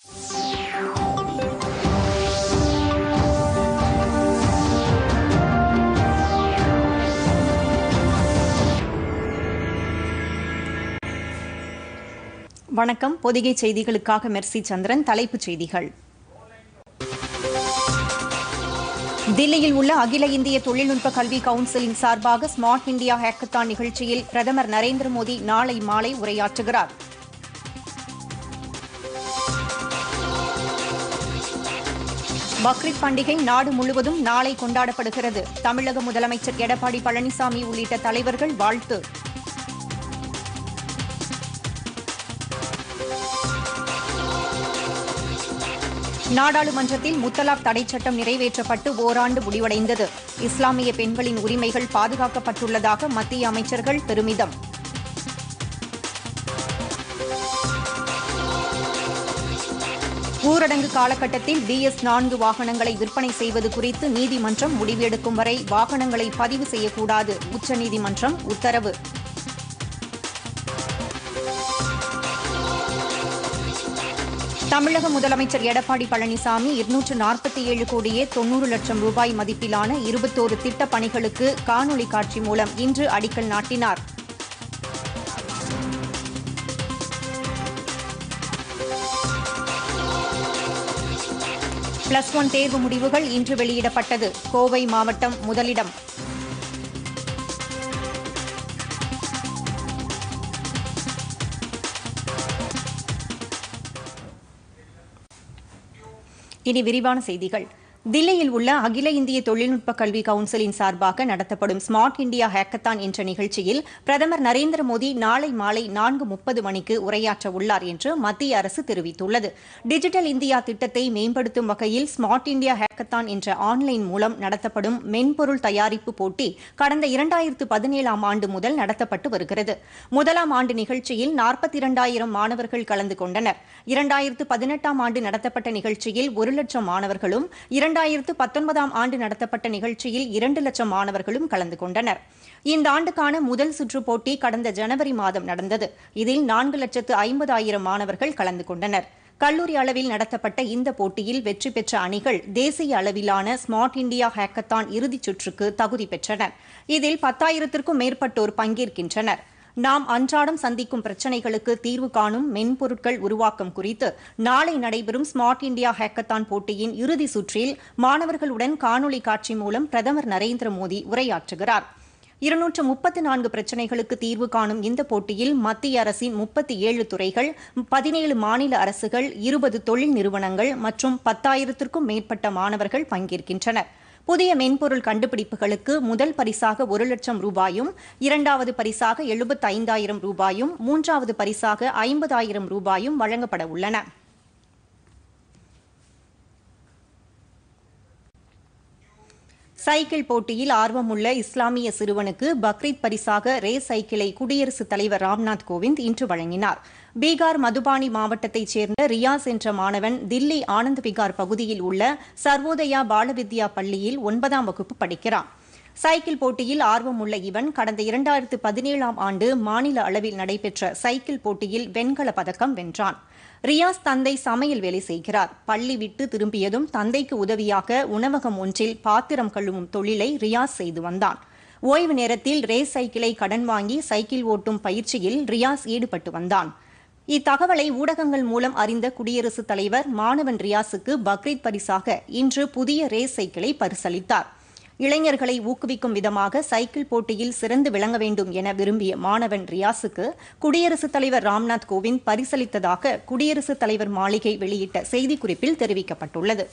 வணக்கம் பொதிகை செய்திகளுக்காக மெர்சி சந்திரன் தலைப்புச் செய்திகள் தில்லியில் உள்ள அகில இந்திய தொழில்நுட்ப கல்வி கவுன்சிலின் சார்பாக ஸ்மார்ட் இந்தியா ஹேக்கத்தான் நிகழ்ச்சியில் பிரதமர் நரேந்திர மோடி நாளை மாலை உரையாற்றுகிறார் பக்ரீத் பண்டிகை நாடு முழுவதும் நாளை கொண்டாடப்படுகிறது தமிழக முதலமைச்சர் எடப்பாடி பழனிசாமி உள்ளிட்ட தலைவர்கள் வாழ்த்து நாடாளுமன்றத்தில் முத்தலாக் தடை சட்டம் நிறைவேற்றப்பட்டு ஓராண்டு முடிவடைந்தது இஸ்லாமிய பெண்களின் உரிமைகள் பாதுகாக்கப்பட்டுள்ளதாக மத்திய அமைச்சர்கள் பெருமிதம் ஊரடங்கு காலகட்டத்தில் பிஎஸ் நான்கு வாகனங்களை விற்பனை செய்வது குறித்து நீதிமன்றம் முடிவெடுக்கும் வரை வாகனங்களை பதிவு செய்யக்கூடாது உச்சநீதிமன்றம் உத்தரவு தமிழக முதலமைச்சர் எடப்பாடி பழனிசாமி இருநூற்று நாற்பத்தி ஏழு கோடியே தொன்னூறு லட்சம் ரூபாய் மதிப்பிலான இருபத்தோரு திட்டப் பணிகளுக்கு காணொலி காட்சி மூலம் இன்று அடிக்கல் நாட்டினார் பிளஸ் ஒன் தேர்வு முடிவுகள் இன்று வெளியிடப்பட்டது கோவை மாவட்டம் முதலிடம் இனி விரிவான செய்திகள் தில்லியில் உள்ள அகில இந்திய தொழில்நுட்ப கல்வி கவுன்சிலின் சார்பாக நடத்தப்படும் ஸ்மார்ட் இந்தியா ஹேக்கத்தான் என்ற நிகழ்ச்சியில் பிரதமர் நரேந்திர மோடி நாளை மாலை நான்கு முப்பது மணிக்கு உரையாற்ற உள்ளார் என்று மத்திய அரசு தெரிவித்துள்ளது டிஜிட்டல் இந்தியா திட்டத்தை மேம்படுத்தும் வகையில் ஸ்மார்ட் இந்தியா ஹேக்கத்தான் என்ற ஆன்லைன் மூலம் நடத்தப்படும் மென்பொருள் தயாரிப்பு போட்டி கடந்த இரண்டாயிரத்து பதினேழாம் ஆண்டு முதல் நடத்தப்பட்டு வருகிறது முதலாம் ஆண்டு நிகழ்ச்சியில் நாற்பத்தி இரண்டாயிரம் மாணவர்கள் கலந்து கொண்டனர் இரண்டாயிரத்து பதினெட்டாம் ஆண்டு நடத்தப்பட்ட நிகழ்ச்சியில் ஒரு லட்சம் மாணவர்களும் இரண்டாயிரத்து பத்தொன்பதாம் ஆண்டு நடத்தப்பட்ட நிகழ்ச்சியில் இரண்டு லட்சம் மாணவர்களும் கலந்து கொண்டனர் இந்த ஆண்டுக்கான முதல் சுற்று போட்டி கடந்த ஜனவரி மாதம் நடந்தது இதில் நான்கு லட்சத்து ஐம்பதாயிரம் மாணவர்கள் கலந்து கொண்டனர் கல்லூரி அளவில் நடத்தப்பட்ட இந்த போட்டியில் வெற்றி பெற்ற அணிகள் தேசிய அளவிலான ஸ்மார்ட் இந்தியா ஹேக்கத்தான் இறுதிச் சுற்றுக்கு தகுதி பெற்றனர் இதில் பத்தாயிரத்திற்கும் மேற்பட்டோர் பங்கேற்கின்றனர் நாம் அன்றாடம் சந்திக்கும் பிரச்சினைகளுக்கு தீர்வு காணும் மென்பொருட்கள் உருவாக்கம் குறித்து நாளை நடைபெறும் ஸ்மார்ட் இந்தியா ஹேக்கத்தான் போட்டியின் இறுதி சுற்றில் மாணவர்களுடன் காணொலி காட்சி மூலம் பிரதமர் நரேந்திர மோடி உரையாற்றுகிறார் இருநூற்று முப்பத்து நான்கு பிரச்சினைகளுக்கு தீர்வு காணும் இந்த போட்டியில் மத்திய அரசின் முப்பத்தி ஏழு துறைகள் பதினேழு மாநில அரசுகள் இருபது தொழில் நிறுவனங்கள் மற்றும் பத்தாயிரத்திற்கும் மேற்பட்ட மாணவர்கள் பங்கேற்கின்றனர் புதிய மென்பொருள் கண்டுபிடிப்புகளுக்கு முதல் பரிசாக ஒரு லட்சம் ரூபாயும் இரண்டாவது பரிசாக எழுபத்தைந்தாயிரம் ரூபாயும் மூன்றாவது பரிசாக ஐம்பதாயிரம் ரூபாயும் வழங்கப்பட உள்ளன சைக்கிள் போட்டியில் ஆர்வமுள்ள இஸ்லாமிய சிறுவனுக்கு பக்ரீத் பரிசாக ரே சைக்கிளை குடியரசுத் தலைவர் ராம்நாத் கோவிந்த் இன்று வழங்கினார் பீகார் மதுபானி மாவட்டத்தைச் சேர்ந்த ரியாஸ் என்ற மாணவன் தில்லி ஆனந்த் விகார் பகுதியில் உள்ள சர்வோதயா பாலவித்யா பள்ளியில் ஒன்பதாம் வகுப்பு படிக்கிறான் சைக்கிள் போட்டியில் ஆர்வமுள்ள இவன் கடந்த இரண்டாயிரத்து பதினேழாம் ஆண்டு மாநில அளவில் நடைபெற்ற சைக்கிள் போட்டியில் வெண்கல பதக்கம் வென்றான் ரியாஸ் தந்தை சமையல் வேலை செய்கிறார் பள்ளி விட்டு திரும்பியதும் தந்தைக்கு உதவியாக உணவகம் ஒன்றில் பாத்திரம் கழுவும் தொழிலை ரியாஸ் செய்து வந்தான் ஓய்வு நேரத்தில் ரேஸ் சைக்கிளை கடன் வாங்கி சைக்கிள் ஓட்டும் பயிற்சியில் ரியாஸ் ஈடுபட்டு வந்தான் இத்தகவலை ஊடகங்கள் மூலம் அறிந்த குடியரசுத் தலைவர் மாணவன் ரியாஸுக்கு பக்ரீத் பரிசாக இன்று புதிய ரேஸ் சைக்கிளை பரிசளித்தார் இளைஞர்களை ஊக்குவிக்கும் விதமாக சைக்கிள் போட்டியில் சிறந்து விளங்க வேண்டும் என விரும்பிய மாணவன் ரியாஸுக்கு குடியரசுத் தலைவர் ராம்நாத் கோவிந்த் பரிசளித்ததாக குடியரசுத் தலைவர் மாளிகை வெளியிட்ட செய்திக்குறிப்பில் தெரிவிக்கப்பட்டுள்ளது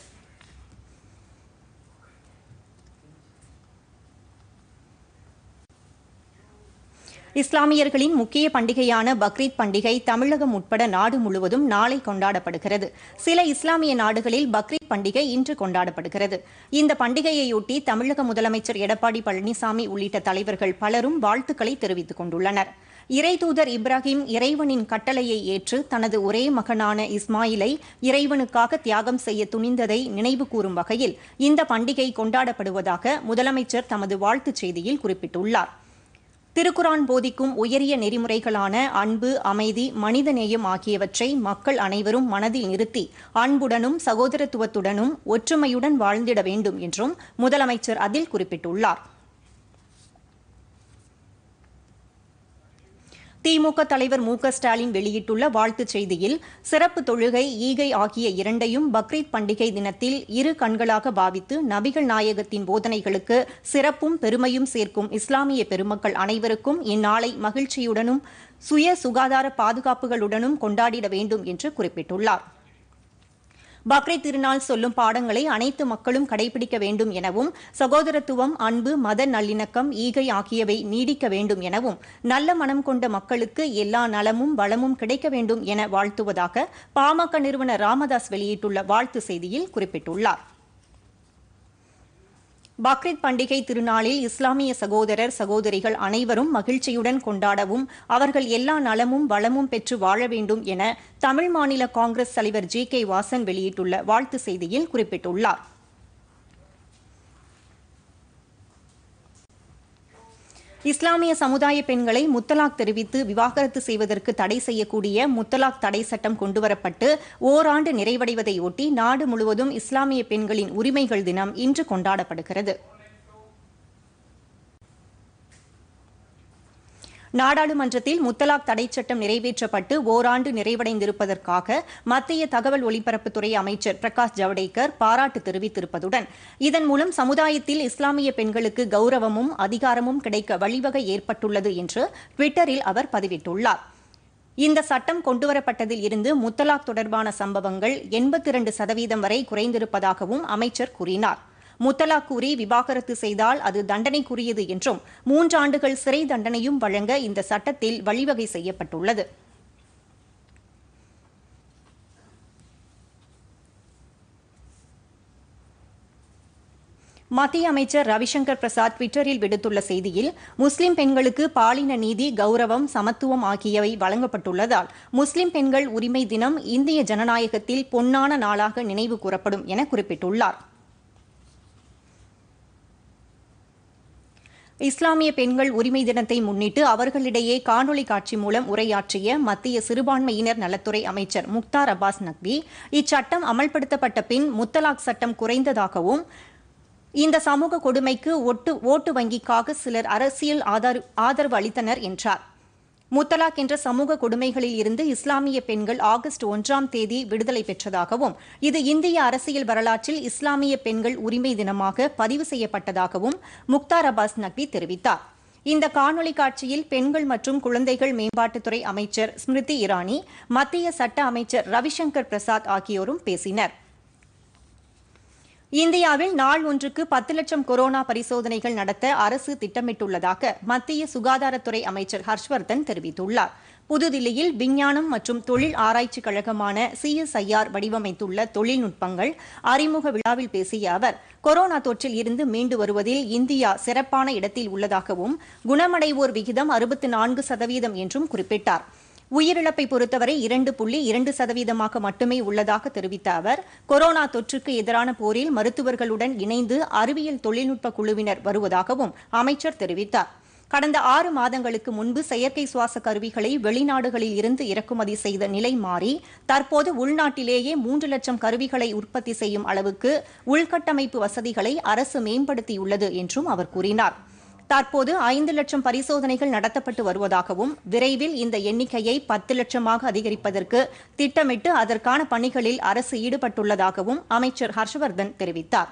இஸ்லாமியர்களின் முக்கிய பண்டிகையான பக்ரீத் பண்டிகை தமிழகம் உட்பட நாடு முழுவதும் நாளை கொண்டாடப்படுகிறது சில இஸ்லாமிய நாடுகளில் பக்ரீத் பண்டிகை இன்று கொண்டாடப்படுகிறது இந்த பண்டிகையையொட்டி தமிழக முதலமைச்சர் எடப்பாடி பழனிசாமி உள்ளிட்ட தலைவர்கள் பலரும் வாழ்த்துக்களை தெரிவித்துக் கொண்டுள்ளனர் இறைதூதர் இப்ராஹிம் இறைவனின் கட்டளையை ஏற்று தனது ஒரே மகனான இஸ்மாயிலை இறைவனுக்காக தியாகம் செய்ய துணிந்ததை நினைவு கூறும் வகையில் இந்த பண்டிகை கொண்டாடப்படுவதாக முதலமைச்சர் தமது வாழ்த்துச் செய்தியில் குறிப்பிட்டுள்ளார் திருக்குரான் போதிக்கும் உயரிய நெறிமுறைகளான அன்பு அமைதி மனிதநேயம் ஆகியவற்றை மக்கள் அனைவரும் மனதில் நிறுத்தி அன்புடனும் சகோதரத்துவத்துடனும் ஒற்றுமையுடன் வாழ்ந்திட வேண்டும் என்றும் முதலமைச்சர் அதில் குறிப்பிட்டுள்ளார் திமுக தலைவர் மு க ஸ்டாலின் வெளியிட்டுள்ள வாழ்த்துச் செய்தியில் சிறப்பு தொழுகை ஈகை ஆகிய இரண்டையும் பக்ரீத் பண்டிகை தினத்தில் இரு கண்களாக பாவித்து நபிகள் நாயகத்தின் போதனைகளுக்கு சிறப்பும் பெருமையும் சேர்க்கும் இஸ்லாமிய பெருமக்கள் அனைவருக்கும் இந்நாளை மகிழ்ச்சியுடனும் சுய சுகாதார பாதுகாப்புகளுடனும் கொண்டாடிட வேண்டும் என்று குறிப்பிட்டுள்ளார் பக்ரீத் திருநாள் சொல்லும் பாடங்களை அனைத்து மக்களும் கடைபிடிக்க வேண்டும் எனவும் சகோதரத்துவம் அன்பு மத நல்லிணக்கம் ஈகை ஆகியவை நீடிக்க வேண்டும் எனவும் நல்ல மனம் கொண்ட மக்களுக்கு எல்லா நலமும் வளமும் கிடைக்க வேண்டும் என வாழ்த்துவதாக பாமக நிறுவனர் ராமதாஸ் வெளியிட்டுள்ள வாழ்த்து செய்தியில் குறிப்பிட்டுள்ளார் பக்ரீத் பண்டிகை திருநாளில் இஸ்லாமிய சகோதரர் சகோதரிகள் அனைவரும் மகிழ்ச்சியுடன் கொண்டாடவும் அவர்கள் எல்லா நலமும் வளமும் பெற்று வாழ வேண்டும் என தமிழ் மாநில காங்கிரஸ் தலைவர் ஜி கே வாசன் வெளியிட்டுள்ள வாழ்த்து செய்தியில் குறிப்பிட்டுள்ளார் இஸ்லாமிய சமுதாய பெண்களை முத்தலாக் தெரிவித்து விவாகரத்து செய்வதற்கு தடை செய்யக்கூடிய முத்தலாக் தடை சட்டம் கொண்டுவரப்பட்டு ஓராண்டு நிறைவடைவதையொட்டி நாடு முழுவதும் இஸ்லாமிய பெண்களின் உரிமைகள் தினம் இன்று கொண்டாடப்படுகிறது நாடாளுமன்றத்தில் முத்தலாக் தடை சட்டம் நிறைவேற்றப்பட்டு ஓராண்டு நிறைவடைந்திருப்பதற்காக மத்திய தகவல் ஒலிபரப்புத்துறை அமைச்சர் பிரகாஷ் ஜவடேகர் பாராட்டு தெரிவித்திருப்பதுடன் இதன் மூலம் சமுதாயத்தில் இஸ்லாமிய பெண்களுக்கு கௌரவமும் அதிகாரமும் கிடைக்க வழிவகை ஏற்பட்டுள்ளது என்று டுவிட்டரில் அவர் பதிவிட்டுள்ளார் இந்த சட்டம் கொண்டுவரப்பட்டதில் இருந்து முத்தலாக் தொடர்பான சம்பவங்கள் எண்பத்தி இரண்டு சதவீதம் வரை குறைந்திருப்பதாகவும் அமைச்சர் கூறினார் முத்தலாக் கூறி விவாகரத்து செய்தால் அது தண்டனைக்குரியது என்றும் மூன்றாண்டுகள் சிறை தண்டனையும் வழங்க இந்த சட்டத்தில் வழிவகை செய்யப்பட்டுள்ளது மத்திய அமைச்சர் ரவிசங்கர் பிரசாத் டுவிட்டரில் விடுத்துள்ள செய்தியில் முஸ்லிம் பெண்களுக்கு பாலின நீதி கௌரவம் சமத்துவம் ஆகியவை வழங்கப்பட்டுள்ளதால் முஸ்லிம் பெண்கள் உரிமை தினம் இந்திய ஜனநாயகத்தில் பொன்னான நாளாக நினைவு கூறப்படும் என குறிப்பிட்டுள்ளார் இஸ்லாமிய பெண்கள் உரிமை தினத்தை முன்னிட்டு அவர்களிடையே காணொலி காட்சி மூலம் உரையாற்றிய மத்திய சிறுபான்மையினர் நலத்துறை அமைச்சர் முக்தார் அப்பாஸ் நக்வி இச்சட்டம் அமல்படுத்தப்பட்ட பின் முத்தலாக் சட்டம் குறைந்ததாகவும் இந்த சமூக கொடுமைக்கு ஒட்டு ஓட்டு வங்கிக்காக சிலர் அரசியல் ஆதரவு அளித்தனர் என்றார் முத்தலாக் என்ற சமூக கொடுமைகளில் இருந்து இஸ்லாமிய பெண்கள் ஆகஸ்ட் ஒன்றாம் தேதி விடுதலை பெற்றதாகவும் இது இந்திய அரசியல் வரலாற்றில் இஸ்லாமிய பெண்கள் உரிமை தினமாக பதிவு செய்யப்பட்டதாகவும் முக்தார் அப்பாஸ் நக்வி தெரிவித்தார் இந்த காணொலி காட்சியில் பெண்கள் மற்றும் குழந்தைகள் மேம்பாட்டுத்துறை அமைச்சர் ஸ்மிருதி இரானி மத்திய சட்ட அமைச்சர் ரவிசங்கர் பிரசாத் ஆகியோரும் பேசினர் இந்தியாவில் நாள் ஒன்றுக்கு பத்து லட்சம் கொரோனா பரிசோதனைகள் நடத்த அரசு திட்டமிட்டுள்ளதாக மத்திய சுகாதாரத்துறை அமைச்சர் ஹர்ஷ்வர்தன் தெரிவித்துள்ளார் புதுதில்லியில் விஞ்ஞானம் மற்றும் தொழில் ஆராய்ச்சிக் கழகமான சிஎஸ்ஐஆர் வடிவமைத்துள்ள தொழில்நுட்பங்கள் அறிமுக விழாவில் பேசிய அவர் கொரோனா தொற்றில் இருந்து மீண்டு வருவதில் இந்தியா சிறப்பான இடத்தில் உள்ளதாகவும் குணமடைவோர் விகிதம் அறுபத்து நான்கு சதவீதம் என்றும் குறிப்பிட்டார் உயிரிழப்பை பொறுத்தவரை இரண்டு புள்ளி இரண்டு சதவீதமாக மட்டுமே உள்ளதாக தெரிவித்த அவர் கொரோனா தொற்றுக்கு எதிரான போரில் மருத்துவர்களுடன் இணைந்து அறிவியல் தொழில்நுட்ப குழுவினர் வருவதாகவும் அமைச்சர் தெரிவித்தார் கடந்த ஆறு மாதங்களுக்கு முன்பு செயற்கை சுவாச கருவிகளை வெளிநாடுகளில் இருந்து இறக்குமதி செய்த நிலை மாறி தற்போது உள்நாட்டிலேயே மூன்று லட்சம் கருவிகளை உற்பத்தி செய்யும் அளவுக்கு உள்கட்டமைப்பு வசதிகளை அரசு மேம்படுத்தியுள்ளது என்றும் அவர் கூறினார் தற்போது ஐந்து லட்சம் பரிசோதனைகள் நடத்தப்பட்டு வருவதாகவும் விரைவில் இந்த எண்ணிக்கையை பத்து லட்சமாக அதிகரிப்பதற்கு திட்டமிட்டு அதற்கான பணிகளில் அரசு ஈடுபட்டுள்ளதாகவும் அமைச்சர் ஹர்ஷவர்தன் தெரிவித்தார்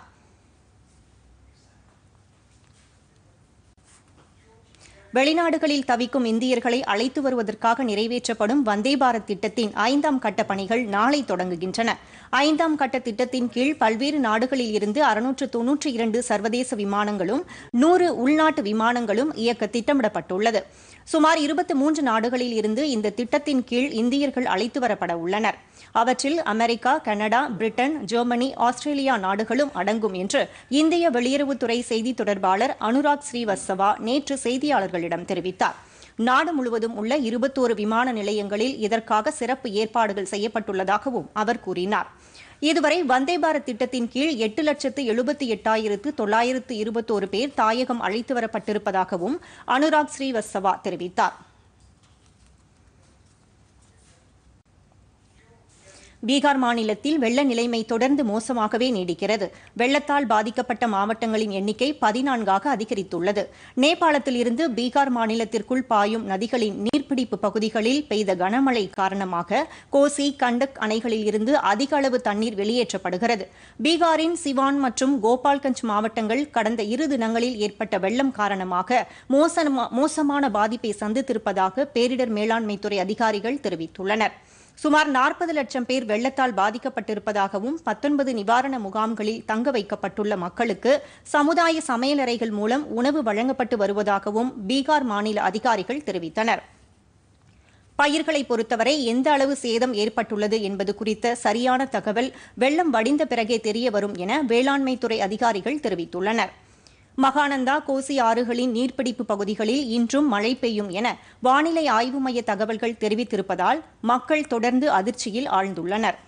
வெளிநாடுகளில் தவிக்கும் இந்தியர்களை அழைத்து வருவதற்காக நிறைவேற்றப்படும் வந்தே பாரத் திட்டத்தின் ஐந்தாம் கட்ட பணிகள் நாளை தொடங்குகின்றன ஐந்தாம் கட்ட திட்டத்தின் கீழ் பல்வேறு நாடுகளில் இருந்து அறுநூற்று தொன்னூற்றி இரண்டு சர்வதேச விமானங்களும் நூறு உள்நாட்டு விமானங்களும் இயக்க திட்டமிடப்பட்டுள்ளது சுமார் இருபத்தி மூன்று நாடுகளில் இருந்து இந்த திட்டத்தின் கீழ் இந்தியர்கள் அழைத்து வரப்பட உள்ளனர் அவற்றில் America Canada Britain Germany Australia நாடுகளும் அடங்கும் என்று இந்திய வெளியுறவுத்துறை செய்தி தொடர்பாளர் அனுராக் ஸ்ரீவத்சவா நேற்று செய்தியாளர்களிடம் தெரிவித்தார் நாடு முழுவதும் உள்ள இருபத்தோரு விமான நிலையங்களில் இதற்காக சிறப்பு ஏற்பாடுகள் செய்யப்பட்டுள்ளதாகவும் அவர் கூறினார் இதுவரை வந்தே பாரத் திட்டத்தின் கீழ் எட்டு லட்சத்து எழுபத்தி எட்டாயிரத்து தொள்ளாயிரத்து இருபத்தோரு பேர் தாயகம் அழைத்து வரப்பட்டிருப்பதாகவும் அனுராக் ஸ்ரீவத்சவா தெரிவித்தார் பீகார் மாநிலத்தில் வெள்ள நிலைமை தொடர்ந்து மோசமாகவே நீடிக்கிறது வெள்ளத்தால் பாதிக்கப்பட்ட மாவட்டங்களின் எண்ணிக்கை பதினான்காக அதிகரித்துள்ளது நேபாளத்தில் இருந்து பீகார் மாநிலத்திற்குள் பாயும் நதிகளின் நீர்பிடிப்பு பகுதிகளில் பெய்த கனமழை காரணமாக கோசி கண்டக் அணைகளில் இருந்து அதிக அளவு தண்ணீர் வெளியேற்றப்படுகிறது பீகாரின் சிவான் மற்றும் கோபால்கஞ்ச் மாவட்டங்கள் கடந்த இரு தினங்களில் ஏற்பட்ட வெள்ளம் காரணமாக மோசமா- மோசமான பாதிப்பை சந்தித்திருப்பதாக பேரிடர் மேலாண்மைத்துறை அதிகாரிகள் தெரிவித்துள்ளனர் சுமார் நாற்பது லட்சம் பேர் வெள்ளத்தால் பாதிக்கப்பட்டிருப்பதாகவும் பத்தொன்பது நிவாரண முகாம்களில் தங்க வைக்கப்பட்டுள்ள மக்களுக்கு சமுதாய சமையலறைகள் மூலம் உணவு வழங்கப்பட்டு வருவதாகவும் பீகார் மாநில அதிகாரிகள் தெரிவித்தனர் பயிர்களை பொறுத்தவரை எந்த அளவு சேதம் ஏற்பட்டுள்ளது என்பது குறித்த சரியான தகவல் வெள்ளம் வடிந்த பிறகே தெரிய வரும் என வேளாண்மைத்துறை அதிகாரிகள் தெரிவித்துள்ளனர் மகானந்தா கோசி ஆறுகளின் நீர்பிடிப்பு பகுதிகளில் இன்றும் மழை பெய்யும் என வானிலை ஆய்வு மைய தகவல்கள் தெரிவித்திருப்பதால் மக்கள் தொடர்ந்து அதிர்ச்சியில் ஆழ்ந்துள்ளனர்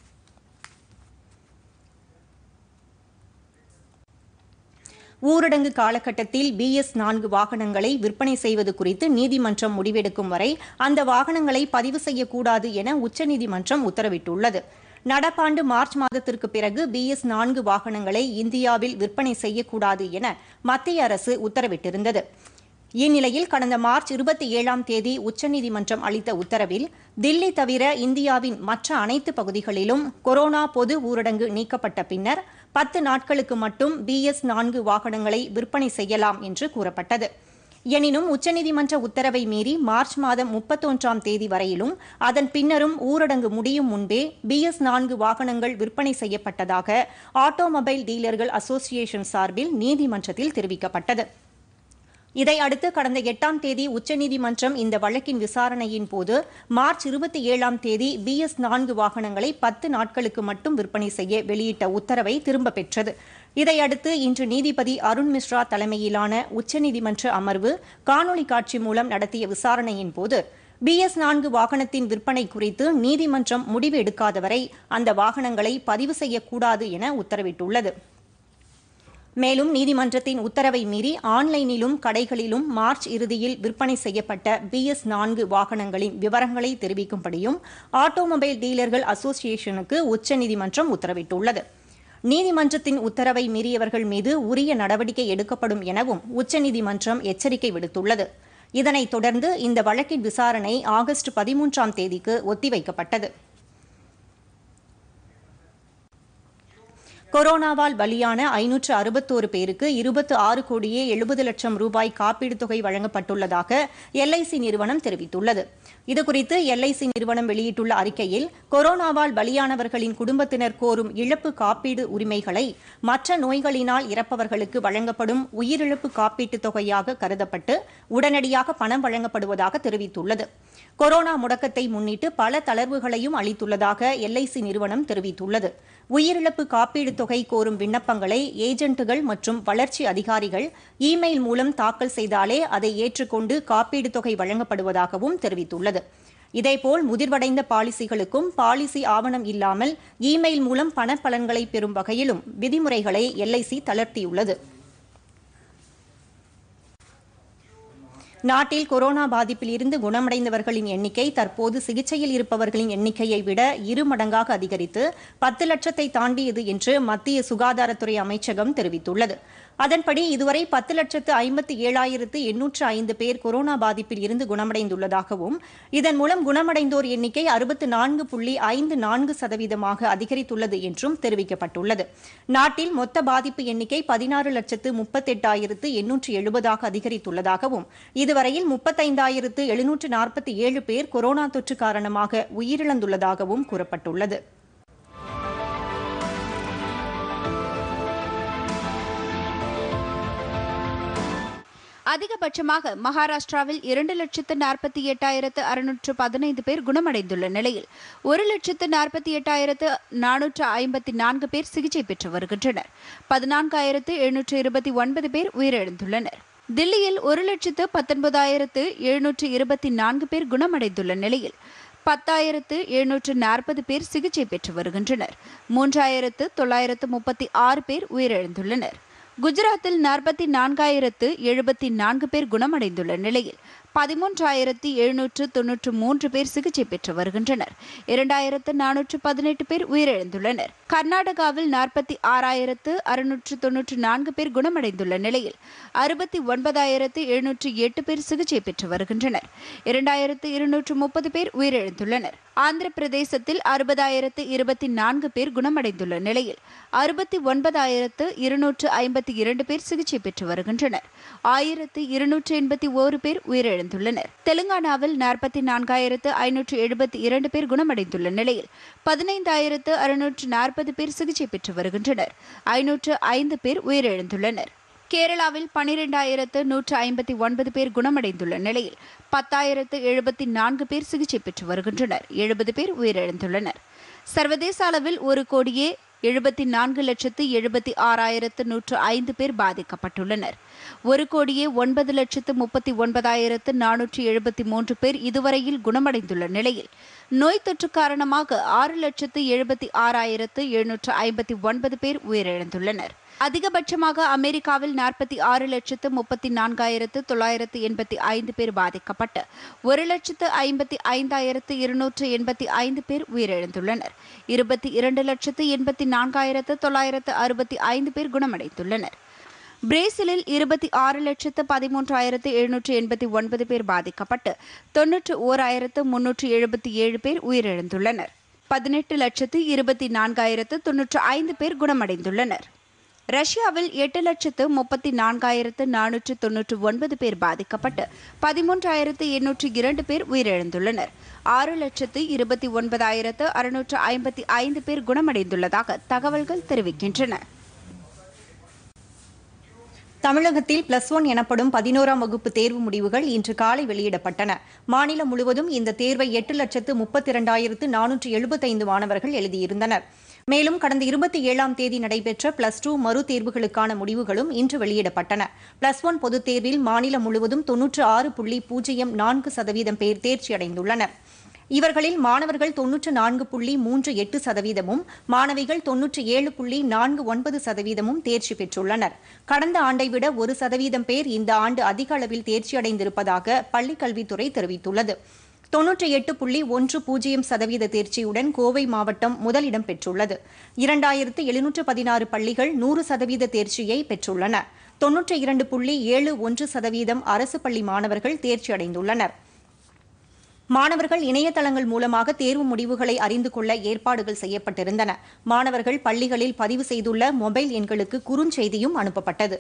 ஊரடங்கு காலகட்டத்தில் பிஎஸ் நான்கு வாகனங்களை விற்பனை செய்வது குறித்து நீதிமன்றம் முடிவெடுக்கும் வரை அந்த வாகனங்களை பதிவு செய்யக்கூடாது என உச்சநீதிமன்றம் உத்தரவிட்டுள்ளது நடப்பாண்டு மார்ச் மாதத்திற்கு பிறகு பிஎஸ் நான்கு வாகனங்களை இந்தியாவில் விற்பனை செய்யக்கூடாது என மத்திய அரசு உத்தரவிட்டிருந்தது இந்நிலையில் கடந்த மார்ச் இருபத்தி ஏழாம் தேதி உச்சநீதிமன்றம் அளித்த உத்தரவில் தில்லி தவிர இந்தியாவின் மற்ற அனைத்து பகுதிகளிலும் கொரோனா பொது ஊரடங்கு நீக்கப்பட்ட பின்னர் பத்து நாட்களுக்கு மட்டும் பிஎஸ் நான்கு வாகனங்களை விற்பனை செய்யலாம் என்று கூறப்பட்டது எனினும் உச்சநீதிமன்ற உத்தரவை மீறி மார்ச் மாதம் முப்பத்தொன்றாம் தேதி வரையிலும் அதன் பின்னரும் ஊரடங்கு முடியும் முன்பே பிஎஸ் நான்கு வாகனங்கள் விற்பனை செய்யப்பட்டதாக ஆட்டோமொபைல் டீலர்கள் அசோசியேஷன் சார்பில் நீதிமன்றத்தில் தெரிவிக்கப்பட்டது இதையடுத்து கடந்த எட்டாம் தேதி உச்சநீதிமன்றம் இந்த வழக்கின் விசாரணையின் போது மார்ச் இருபத்தி ஏழாம் தேதி பிஎஸ் நான்கு வாகனங்களை பத்து நாட்களுக்கு மட்டும் விற்பனை செய்ய வெளியிட்ட உத்தரவை திரும்பப் பெற்றது இதையடுத்து இன்று நீதிபதி அருண் மிஸ்ரா தலைமையிலான உச்சநீதிமன்ற அமர்வு காணொலி காட்சி மூலம் நடத்திய விசாரணையின் போது பிஎஸ் நான்கு வாகனத்தின் விற்பனை குறித்து நீதிமன்றம் முடிவு எடுக்காதவரை அந்த வாகனங்களை பதிவு செய்யக்கூடாது என உத்தரவிட்டுள்ளது மேலும் நீதிமன்றத்தின் உத்தரவை மீறி ஆன்லைனிலும் கடைகளிலும் மார்ச் இறுதியில் விற்பனை செய்யப்பட்ட பிஎஸ் நான்கு வாகனங்களின் விவரங்களை தெரிவிக்கும்படியும் ஆட்டோமொபைல் டீலர்கள் அசோசியேஷனுக்கு உச்சநீதிமன்றம் உத்தரவிட்டுள்ளது நீதிமன்றத்தின் உத்தரவை மீறியவர்கள் மீது உரிய நடவடிக்கை எடுக்கப்படும் எனவும் உச்சநீதிமன்றம் எச்சரிக்கை விடுத்துள்ளது இதனைத் தொடர்ந்து இந்த வழக்கின் விசாரணை ஆகஸ்ட் பதிமூன்றாம் தேதிக்கு ஒத்திவைக்கப்பட்டது கொரோனாவால் பலியான ஐநூற்று அறுபத்தோரு பேருக்கு இருபத்து ஆறு கோடியே எழுபது லட்சம் ரூபாய் காப்பீடு தொகை வழங்கப்பட்டுள்ளதாக எல்ஐசி நிறுவனம் தெரிவித்துள்ளது இதுகுறித்து எல்ஐசி நிறுவனம் வெளியிட்டுள்ள அறிக்கையில் கொரோனாவால் பலியானவர்களின் குடும்பத்தினர் கோரும் இழப்பு காப்பீடு உரிமைகளை மற்ற நோய்களினால் இறப்பவர்களுக்கு வழங்கப்படும் உயிரிழப்பு காப்பீட்டுத் தொகையாக கருதப்பட்டு உடனடியாக பணம் வழங்கப்படுவதாக தெரிவித்துள்ளது கொரோனா முடக்கத்தை முன்னிட்டு பல தளர்வுகளையும் அளித்துள்ளதாக எல்ஐசி நிறுவனம் தெரிவித்துள்ளது உயிரிழப்பு காப்பீடு தொகை கோரும் விண்ணப்பங்களை ஏஜென்ட்டுகள் மற்றும் வளர்ச்சி அதிகாரிகள் இமெயில் மூலம் தாக்கல் செய்தாலே அதை ஏற்றுக்கொண்டு காப்பீடு தொகை வழங்கப்படுவதாகவும் தெரிவித்துள்ளது இதேபோல் முதிர்வடைந்த பாலிசிகளுக்கும் பாலிசி ஆவணம் இல்லாமல் இமெயில் மூலம் பணப்பலன்களை பெறும் வகையிலும் விதிமுறைகளை எல்ஐசி தளர்த்தியுள்ளது நாட்டில் கொரோனா பாதிப்பில் இருந்து குணமடைந்தவர்களின் எண்ணிக்கை தற்போது சிகிச்சையில் இருப்பவர்களின் எண்ணிக்கையை விட இரு மடங்காக அதிகரித்து பத்து லட்சத்தை தாண்டியது என்று மத்திய சுகாதாரத்துறை அமைச்சகம் தெரிவித்துள்ளது அதன்படி இதுவரை பத்து லட்சத்து ஐம்பத்தி ஏழாயிரத்து எண்ணூற்று ஐந்து பேர் கொரோனா பாதிப்பில் இருந்து குணமடைந்துள்ளதாகவும் இதன் மூலம் குணமடைந்தோர் எண்ணிக்கை அறுபத்து நான்கு புள்ளி ஐந்து நான்கு சதவீதமாக அதிகரித்துள்ளது என்றும் தெரிவிக்கப்பட்டுள்ளது நாட்டில் மொத்த பாதிப்பு எண்ணிக்கை பதினாறு லட்சத்து முப்பத்தெட்டாயிரத்து எண்ணூற்று எழுபதாக அதிகரித்துள்ளதாகவும் இதுவரையில் முப்பத்தைந்தாயிரத்து எழுநூற்று நாற்பத்தி ஏழு பேர் கொரோனா தொற்று காரணமாக உயிரிழந்துள்ளதாகவும் கூறப்பட்டுள்ளது அதிகபட்சமாக மகாராஷ்டிராவில் இரண்டு லட்சத்து நாற்பத்தி எட்டாயிரத்து அறுநூற்று பதினைந்து பேர் குணமடைந்துள்ள நிலையில் ஒரு லட்சத்து நாற்பத்தி எட்டாயிரத்து நானூற்று ஐம்பத்தி நான்கு பேர் சிகிச்சை பெற்று வருகின்றனர் பதினான்காயிரத்து எழுநூற்று இருபத்தி ஒன்பது பேர் உயிரிழந்துள்ளனர் தில்லியில் ஒரு லட்சத்து பத்தொன்பதாயிரத்து எழுநூற்று இருபத்தி நான்கு பேர் குணமடைந்துள்ள நிலையில் பத்தாயிரத்து எழுநூற்று நாற்பது பேர் சிகிச்சை பெற்று வருகின்றனர் மூன்றாயிரத்து தொள்ளாயிரத்து முப்பத்தி ஆறு பேர் உயிரிழந்துள்ளனர் குஜராத்தில் நாற்பத்தி நான்காயிரத்து எழுபத்தி நான்கு பேர் குணமடைந்துள்ள நிலையில் பதிமூன்றாயிரத்தி எழுநூற்று தொன்னூற்று மூன்று பேர் சிகிச்சை பெற்று வருகின்றனர் இரண்டாயிரத்து நானூற்று பதினெட்டு பேர் உயிரிழந்துள்ளனர் கர்நாடகாவில் நாற்பத்தி ஆறாயிரத்து அறுநூற்று தொன்னூற்று நான்கு பேர் குணமடைந்துள்ள நிலையில் அறுபத்தி ஒன்பதாயிரத்து எழுநூற்று எட்டு பேர் சிகிச்சை பெற்று வருகின்றனர் இரண்டாயிரத்து இருநூற்று முப்பது பேர் உயிரிழந்துள்ளனர் ஆந்திர பிரதேசத்தில் அறுபதாயிரத்து இருபத்தி நான்கு பேர் குணமடைந்துள்ள நிலையில் அறுபத்தி ஒன்பதாயிரத்து இருநூற்று ஐம்பத்தி இரண்டு பேர் சிகிச்சை பெற்று வருகின்றனர் ஆயிரத்து இருநூற்று எண்பத்தி ஓரு பேர் உயிரிழந்துள்ளனர் தெலுங்கானாவில் நாற்பத்தி நான்காயிரத்து ஐநூற்று எழுபத்தி இரண்டு பேர் குணமடைந்துள்ள நிலையில் பதினைந்தாயிரத்து அறுநூற்று நாற்பது பேர் சிகிச்சை பெற்று வருகின்றனர் ஐநூற்று ஐந்து பேர் உயிரிழந்துள்ளனர் கேரளாவில் பனிரெண்டாயிரத்து நூற்று ஐம்பத்தி ஒன்பது பேர் குணமடைந்துள்ள நிலையில் பத்தாயிரத்து எழுபத்தி நான்கு பேர் சிகிச்சை பெற்று வருகின்றனர் எழுபது பேர் உயிரிழந்துள்ளனர் சர்வதேச அளவில் ஒரு கோடியே எழுபத்தி நான்கு லட்சத்து எழுபத்தி ஆறாயிரத்து நூற்று ஐந்து பேர் பாதிக்கப்பட்டுள்ளனர் ஒரு கோடியே ஒன்பது லட்சத்து முப்பத்தி ஒன்பதாயிரத்து நானூற்று எழுபத்தி மூன்று பேர் இதுவரையில் குணமடைந்துள்ள நிலையில் நோய் தொற்று காரணமாக ஆறு லட்சத்து எழுபத்தி ஆறாயிரத்து எழுநூற்று ஐம்பத்தி ஒன்பது பேர் உயிரிழந்துள்ளனர் அதிகபட்சமாக அமெரிக்காவில் நாற்பத்தி ஆறு லட்சத்து முப்பத்தி நான்காயிரத்து தொள்ளாயிரத்து எண்பத்தி ஐந்து பேர் பாதிக்கப்பட்டு ஒரு லட்சத்து ஐம்பத்தி ஐந்தாயிரத்து இருநூற்று எண்பத்தி ஐந்து பேர் உயிரிழந்துள்ளனர் இருபத்தி இரண்டு லட்சத்து எண்பத்தி நான்காயிரத்து தொள்ளாயிரத்து அறுபத்தி ஐந்து பேர் குணமடைந்துள்ளனர் பிரேசிலில் இருபத்தி ஆறு லட்சத்து பதிமூன்றாயிரத்து எழுநூற்று எண்பத்தி ஒன்பது பேர் பாதிக்கப்பட்டு தொன்னூற்று ஓராயிரத்து முன்னூற்று எழுபத்தி ஏழு பேர் உயிரிழந்துள்ளனர் பதினெட்டு லட்சத்து இருபத்தி நான்காயிரத்து தொன்னூற்று ஐந்து பேர் குணமடைந்துள்ளனர் ரஷ்யாவில் எட்டு லட்சத்து முப்பத்தி நான்காயிரத்து நானூற்று தொன்னூற்று ஒன்பது பேர் பாதிக்கப்பட்டு பதிமூன்றாயிரத்து எண்ணூற்று இரண்டு பேர் உயிரிழந்துள்ளனர் ஆறு லட்சத்து இருபத்தி ஒன்பதாயிரத்து அறுநூற்று ஐம்பத்தி ஐந்து பேர் குணமடைந்துள்ளதாக தகவல்கள் தெரிவிக்கின்றன தமிழகத்தில் பிளஸ் ஒன் எனப்படும் பதினோராம் வகுப்பு தேர்வு முடிவுகள் இன்று காலை வெளியிடப்பட்டன மாநிலம் முழுவதும் இந்த தேர்வை எட்டு லட்சத்து முப்பத்தி இரண்டாயிரத்து நானூற்று எழுபத்தைந்து மாணவர்கள் எழுதியிருந்தனர் மேலும் கடந்த இருபத்தி ஏழாம் தேதி நடைபெற்ற பிளஸ் டூ மறு தேர்வுகளுக்கான முடிவுகளும் இன்று வெளியிடப்பட்டன பிளஸ் ஒன் பொதுத் தேர்வில் மாநிலம் முழுவதும் தொன்னூற்று ஆறு புள்ளி பூஜ்ஜியம் நான்கு சதவீதம் பேர் தேர்ச்சியடைந்துள்ளனர் இவர்களில் மாணவர்கள் தொன்னூற்று நான்கு புள்ளி மூன்று எட்டு சதவீதமும் மாணவிகள் தொன்னூற்று ஏழு புள்ளி நான்கு ஒன்பது சதவீதமும் தேர்ச்சி பெற்றுள்ளனர் கடந்த ஆண்டை விட ஒரு சதவீதம் பேர் இந்த ஆண்டு அதிக அளவில் தேர்ச்சியடைந்திருப்பதாக பள்ளிக்கல்வித்துறை தெரிவித்துள்ளது தொன்னூற்றி எட்டு புள்ளி ஒன்று பூஜ்ஜியம் சதவீத தேர்ச்சியுடன் கோவை மாவட்டம் முதலிடம் பெற்றுள்ளது இரண்டாயிரத்து எழுநூற்று பதினாறு பள்ளிகள் நூறு சதவீத தேர்ச்சியை பெற்றுள்ளன தொன்னூற்றி இரண்டு புள்ளி ஏழு ஒன்று சதவீதம் அரசு பள்ளி மாணவர்கள் தேர்ச்சியடைந்துள்ளனர் மாணவர்கள் இணையதளங்கள் மூலமாக தேர்வு முடிவுகளை அறிந்து கொள்ள ஏற்பாடுகள் செய்யப்பட்டிருந்தன மாணவர்கள் பள்ளிகளில் பதிவு செய்துள்ள மொபைல் எண்களுக்கு குறுஞ்செய்தியும் அனுப்பப்பட்டது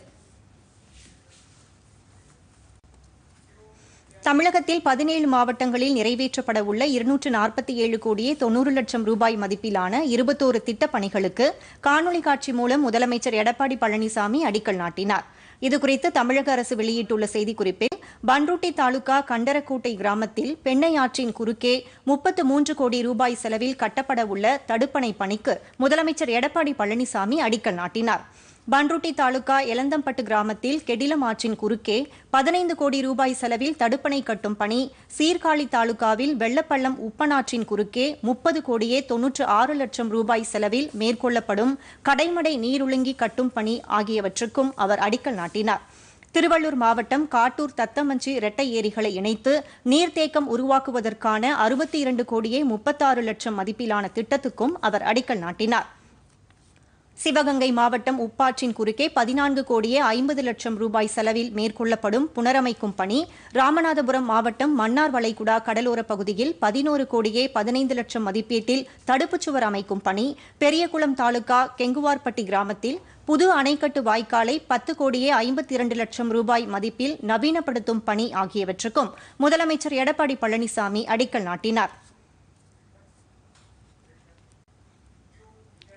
தமிழகத்தில் பதினேழு மாவட்டங்களில் நிறைவேற்றப்பட உள்ள இருநூற்று நாற்பத்தி ஏழு கோடியே தொன்னூறு லட்சம் ரூபாய் மதிப்பிலான இருபத்தோரு திட்டப் பணிகளுக்கு காணொலி காட்சி மூலம் முதலமைச்சர் எடப்பாடி பழனிசாமி அடிக்கல் நாட்டினார் இதுகுறித்து தமிழக அரசு வெளியிட்டுள்ள செய்திக்குறிப்பில் பன்ருட்டி தாலுகா கண்டரக்கோட்டை கிராமத்தில் பெண்ணை ஆற்றின் குறுக்கே முப்பத்து மூன்று கோடி ரூபாய் செலவில் கட்டப்பட உள்ள தடுப்பணை பணிக்கு முதலமைச்சர் எடப்பாடி பழனிசாமி அடிக்கல் நாட்டினார் பன்ருட்டி தாலுகா எலந்தம்பட்டு கிராமத்தில் கெடிலம் ஆற்றின் குறுக்கே பதினைந்து கோடி ரூபாய் செலவில் தடுப்பணை கட்டும் பணி சீர்காழி தாலுகாவில் வெள்ளப்பள்ளம் உப்பனாற்றின் குறுக்கே முப்பது கோடியே தொன்னூற்று ஆறு லட்சம் ரூபாய் செலவில் மேற்கொள்ளப்படும் கடைமடை நீருழுங்கி கட்டும் பணி ஆகியவற்றுக்கும் அவர் அடிக்கல் நாட்டினார் திருவள்ளூர் மாவட்டம் காட்டூர் தத்தமஞ்சி இரட்டை ஏரிகளை இணைத்து நீர்த்தேக்கம் உருவாக்குவதற்கான அறுபத்தி இரண்டு கோடியே முப்பத்தாறு லட்சம் மதிப்பிலான திட்டத்துக்கும் அவர் அடிக்கல் நாட்டினார் சிவகங்கை மாவட்டம் உப்பாற்றின் குறுக்கே பதினான்கு கோடியே ஐம்பது லட்சம் ரூபாய் செலவில் மேற்கொள்ளப்படும் புனரமைக்கும் பணி ராமநாதபுரம் மாவட்டம் மன்னார் வளைகுடா கடலோரப் பகுதியில் பதினோரு கோடியே பதினைந்து லட்சம் மதிப்பீட்டில் தடுப்புச் சுவர் அமைக்கும் பணி பெரியகுளம் தாலுகா கெங்குவார்பட்டி கிராமத்தில் புது அணைக்கட்டு வாய்க்காலை பத்து கோடியே ஐம்பத்தி இரண்டு லட்சம் ரூபாய் மதிப்பில் நவீனப்படுத்தும் பணி ஆகியவற்றுக்கும் முதலமைச்சர் எடப்பாடி பழனிசாமி அடிக்கல் நாட்டினார்